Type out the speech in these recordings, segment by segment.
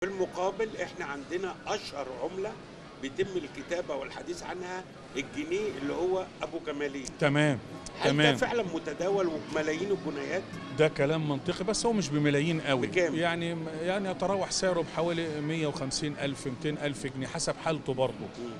بالمقابل احنا عندنا اشهر عمله بيتم الكتابه والحديث عنها الجنيه اللي هو ابو كمالين تمام هل ده تمام فعلا متداول وبملايين الجنيهات ده كلام منطقي بس هو مش بملايين قوي بكام؟ يعني يعني يتراوح سعره بحوالي 150 ألف 200 ألف جنيه حسب حالته برضه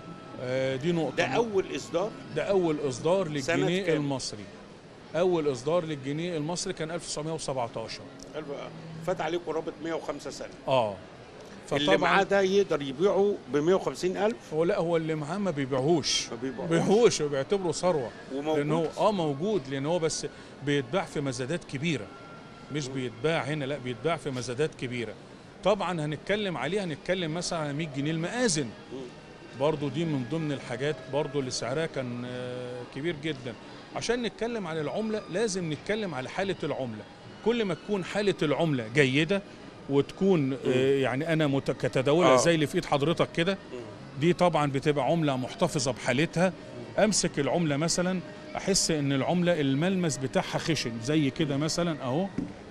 آه دي نقطة ده اول اصدار ده أول إصدار سنة للجنيه كام؟ المصري أول إصدار للجنيه المصري كان 1917 فات عليه قرابه 105 سنه اه اللي معاه فطبعا ده يقدر يبيعه ب 150 الف هو لا هو اللي معاه ما بيبيعهوش ما بيبيعوش. بيبيعهوش بيعتبره ثروة وموجود لأن هو اه موجود لأن هو بس بيتباع في مزادات كبيرة مش بيتباع هنا لا بيتباع في مزادات كبيرة طبعا هنتكلم عليه هنتكلم مثلا على 100 جنيه المآذن برضو دي من ضمن الحاجات برضو اللي سعرها كان آه، كبير جدا عشان نتكلم عن العملة لازم نتكلم على حالة العملة كل ما تكون حالة العملة جيدة وتكون آه، يعني أنا مت- كتداولها آه. زي اللي في إيد حضرتك كده دي طبعا بتبقى عملة محتفظة بحالتها أمسك العملة مثلا أحس إن العملة الملمس بتاعها خشن زي كده مثلا أهو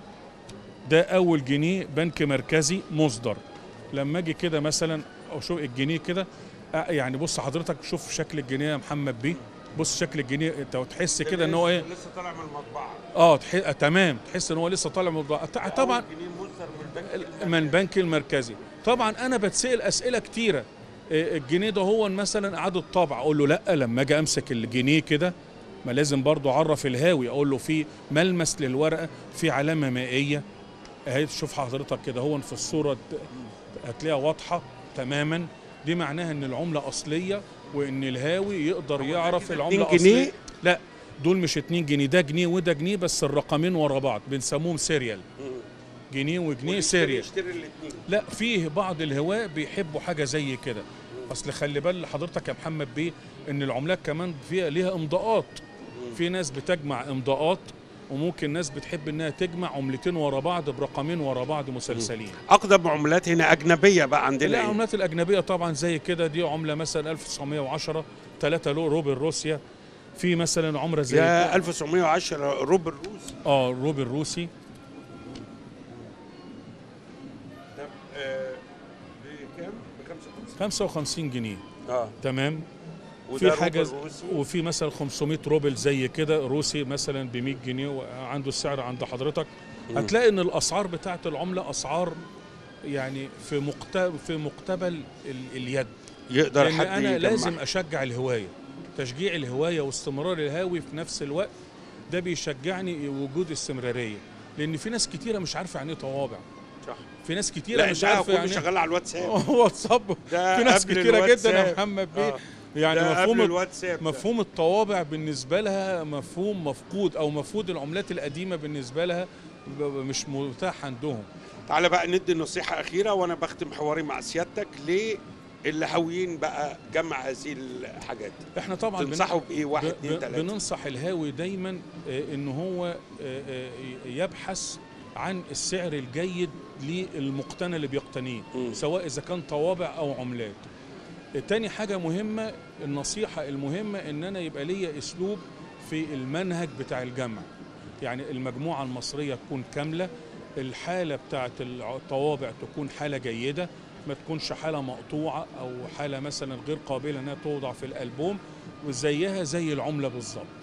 ده أول جنيه بنك مركزي مصدر لما أجي كده مثلا أشوف الجنيه كده آه، يعني بص حضرتك شوف شكل الجنيه يا محمد بيه بص شكل الجنيه انت تحس كده ان هو ايه لسه طالع من المطبعه اه تح... آه تمام تحس ان هو لسه طالع من الض- ط- طبعا أول جنيه مصدر من البنك من البنك المركزي طبعا انا بتسال اسئله كتيره إيه الجنيه ده هو مثلا اعاده طبع اقول له لا لما اجي امسك الجنيه كده ما لازم برضو اعرف الهاوي اقول له في ملمس للورقه في علامه مائيه اهي تشوف حضرتك كده هو في الصوره ت- هتلاقيها واضحه تماما دي معناها ان العمله اصليه وان الهاوي يقدر يعرف العمله 2 جنيه؟ اصليه لا دول مش 2 جنيه ده جنيه وده جنيه بس الرقمين ورا بعض بنسموهم سيريال جنيه وجنيه سيريال يشتري الاثنين لا فيه بعض الهواة بيحبوا حاجة زي كده أصل خلي بال حضرتك يا محمد بيه إن العملات كمان فيها ليها إمضاءات في ناس بتجمع إمضاءات وممكن ناس بتحب إنها تجمع عملتين ورا بعض برقمين ورا بعض مسلسلين اقدم عملات هنا اجنبيه بقى عندنا إيه؟ العملات الأجنبية طبعا زي كده دي عملة مثلا 1910 3 لو روبل روسيا في مثلا عملة زي يا كده 1910 روبل روس اه روبل روسي ده آه، بكام؟ ب 55 55 جنيه اه تمام وده في حاجه روبل روسي وفي مثلا 500 روبل زي كده روسي مثلا ب 100 جنيه وعنده السعر عند حضرتك هتلاقي ان الاسعار بتاعت العمله اسعار يعني في مقتبل في مقتبل ال- اليد يقدر لان حد انا يجمع. لازم اشجع الهوايه تشجيع الهوايه واستمرار الهاوي في نفس الوقت ده بيشجعني وجود استمراريه لان في ناس كتيره مش عارفه يعني ايه طوابع صح في ناس كتيره لا مش ده عارفه كله يعني إيه شغال على الواتساب واتساب ده في ناس قبل كتيره جدا الواتساب. يا محمد بيه آه. يعني ده مفهوم قبل الواتساب ده. مفهوم الطوابع بالنسبه لها مفهوم مفقود او مفقود العملات القديمه بالنسبه لها ب- ب- مش متاح عندهم تعالى بقى ندي نصيحة أخيرة وأنا بختم حواري مع سيادتك للي هاويين بقى جمع هذه الحاجات احنا طبعا بن- تنصحوا بإيه واحد ب- اتنين ب- تلاتة بننصح الهاوي دايما آه، ان هو آه، آه، يبحث عن السعر الجيد للمقتنى اللي بيقتنيه مم. سواء اذا كان طوابع او عملات تاني حاجة مهمة النصيحة المهمة ان انا يبقى ليا اسلوب في المنهج بتاع الجمع يعني المجموعة المصرية تكون كاملة الحالة بتاعت الطوابع تكون حالة جيدة ما تكونش حالة مقطوعة او حالة مثلا غير قابلة انها توضع في الالبوم وزيها زي العملة بالظبط